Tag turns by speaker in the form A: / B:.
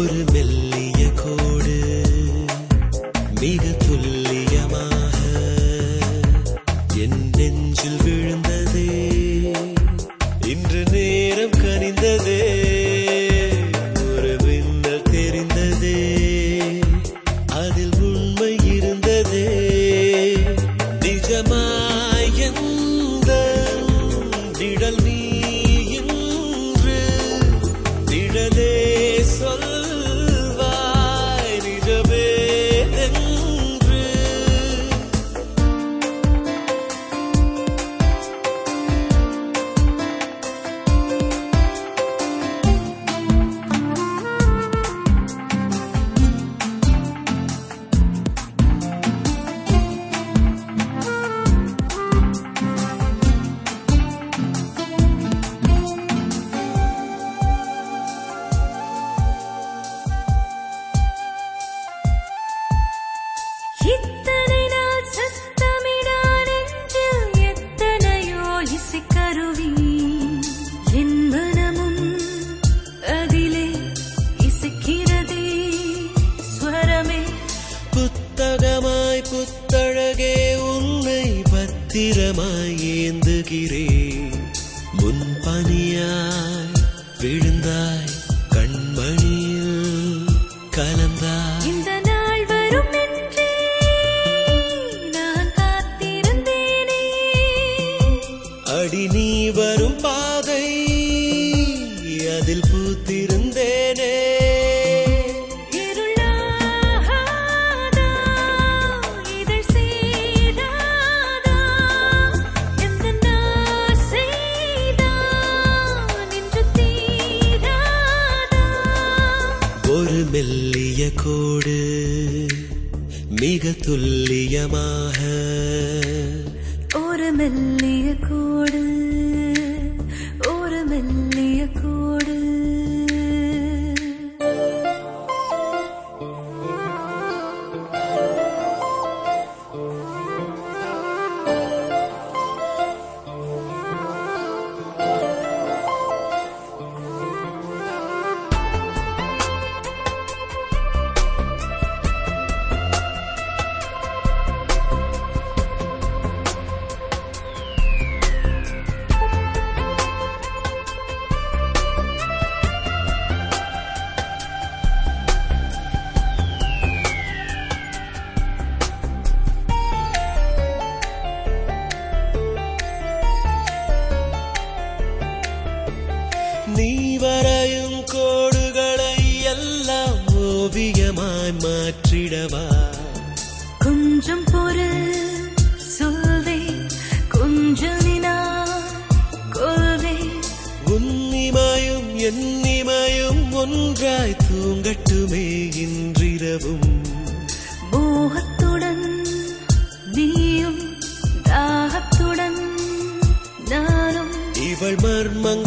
A: ஒரு மெல்லிய கோடு மிக துல்லியமாக என் நெஞ்சில் விழுந்ததே இன்று நேரம் கனிந்ததே ஒரு மின்னல் தெரிந்ததே அதில் உண்மை இருந்ததே நிஜமாய் எந்த நிழல் நீ இன்று நிழலே சொல்வாய் நிஜமே என்று
B: இத்தனை நாள் சத்தமிடா நெஞ்சில் எத்தனையோ இசைக்கருவி என் மனமும் அதிலே இசைக்கிறதே ஸ்வரமே
A: புத்தகமாய் புத்தழகே உன்னை பத்திரமாய் ஏந்துகிறேன் முன் பனியாய் விழுந்தாய் கண்மணியில் கலந்தாய்
B: இந்த நாள் வரும் என்றே நான் காத்திருந்தேனே
A: அடி நீ வரும் பாதை அதில் பூத்திருந்தேனே
B: இருளாகாதா இதழ் சேராதா எந்த நான் செய்தான் இன்று தீராதா
A: ஒரு மெல்லிய கோடு மிக துல்லியமாக
B: ஒரு மெல்லிய கோடு ஒரு மெல்லிய கோடு
A: நீ வரையும் கோடுகளை எல்லாம் ஓவியமாய் மாற்றிடவா
B: கொஞ்சம் பொறு சொல்வே கொஞ்சம் நினா கொள்வே
A: உன்னிமையும் என்னிமையும் ஒன்றாய் தூங்கட்டுமே இன்றிரவும்
B: மோகத்துடன் நீயும் தாகத்துடன் நானும்
A: இவள் மர்மங்கள்